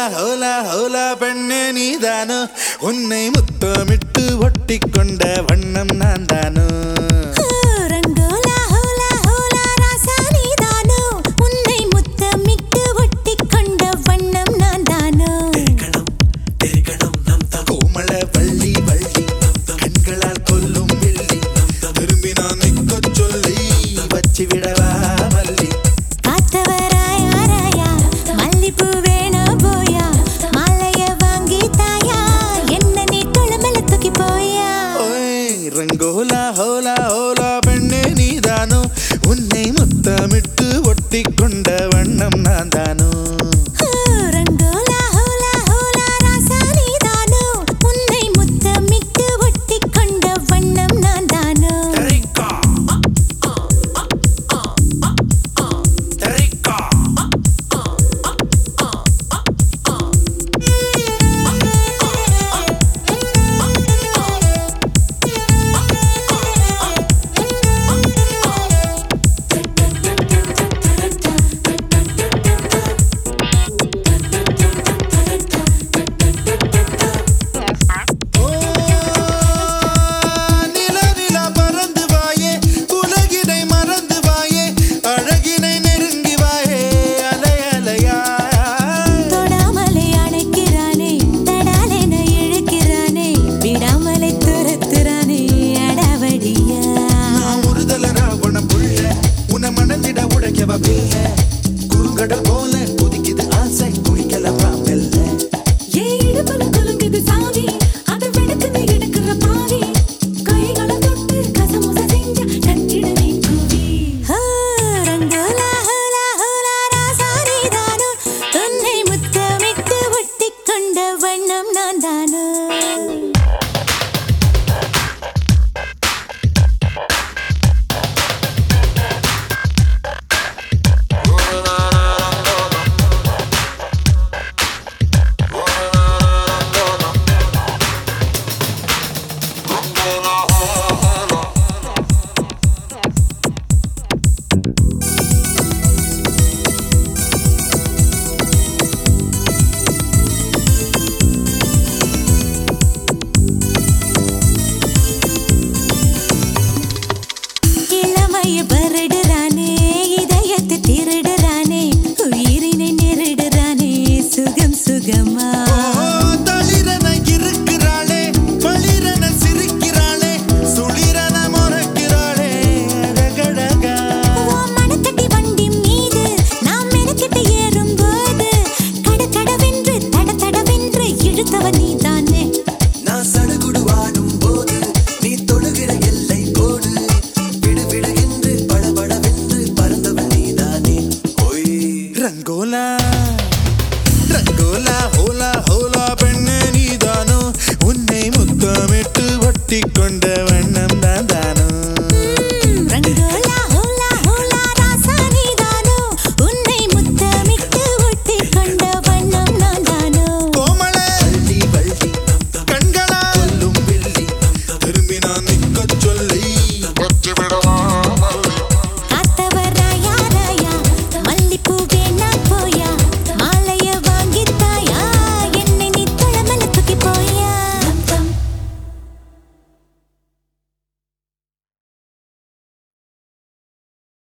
ஹோலா ஹோலா பெண்ணே நீதானோ உன்னை முத்தமிட்டு ஒட்டி கொண்ட வண்ணம் நான் தானோ ரங்கோலா ஹோலா ஹோலா ராசா நீதானோ உன்னை முத்தமிட்டு ஒட்டிக் கொண்ட வண்ணம் நான் தானோ கோமள வள்ளி வள்ளி கண்களால் கொல்லும் வெள்ளி திரும்பி நான் நிற்கச் சொல்லி வச்சு விடவா மல்லி காத்தவராயா ராயா மல்லிப்பூ வேணா போயா மாலைய வாங்கி தாயா என்ன நீ தொழமல தூக்கி போயா ஓய் ரங்கோலா ஹோலா ஹோலா பெண்ணே நீதானோ உன்னை முத்தமிட்டு ஒட்டி கொண்ட வண்ணம் நான் தானோ ரங்கோலா ஹோலா ஹோலா ராசா நீதானோ உன்னை முத்தமிட்டு ஒட்டிக் கொண்ட வண்ணம் நான் தானோ ஓ, நிலா நிலா பறந்து வாயே உலகினை மறந்து வாயே அழகினை நெருங்கி வாயே அலை அலையா தொடாமலே அணைக்கிறானே தடாலென இழுக்கிறானே விடாமலே துரத்துறானே அடாவடியா நான் ஒருதல ராவண புள்ள உன மணந்திட உடைக்கவ பில்ல குறுங்கடல் போல கொதிக்குது ஆசை குடிக்கலவா மெல்ல ஏன் இடுப்புல குலுங்குது சாமி அதை வெடுக்குது எடுக்கிற பாவி கைகளை தொட்டு கசமுச செஞ்ச நஞ்சிடுமே கூவி ரங்கோலா ஹோலா ஹோலா ராசாரி தானோ உன்னை முத்தமிட்டு ஒட்டிக் கொண்ட வண்ணம் நான் தானோ இளமைய பரடுறானே இதயத்தை திருடுறானே உயிரினை நெருடுறானே சுகம் சுகமா ஓ, தளிரென இருக்கிறாளே பளிரென சிரிக்கிறாளே சுளிரென முறைக்கிறாளே அழகழகா உன் மனத்தட்டி வண்டி மீது நாம் மெனக்கெட்டு ஏறும்போது கடகடவென்று தட தடவென்று இழுத்தவன் நீதானே நான் சடுகுடு வாடும் போது நீ தொழுகிற எல்லை கோடு விடு விடு என்று படபடவென்று பறந்தவன் நீதானே ஒய் ரங்கோலா ரங்கோலா ஹோலா ஹோலா பெண்ணே நீதானோ உன்னை முத்தமிட்டு ஒட்டி கொண்ட வண்ணம் தான் தானோ ரங்கோலா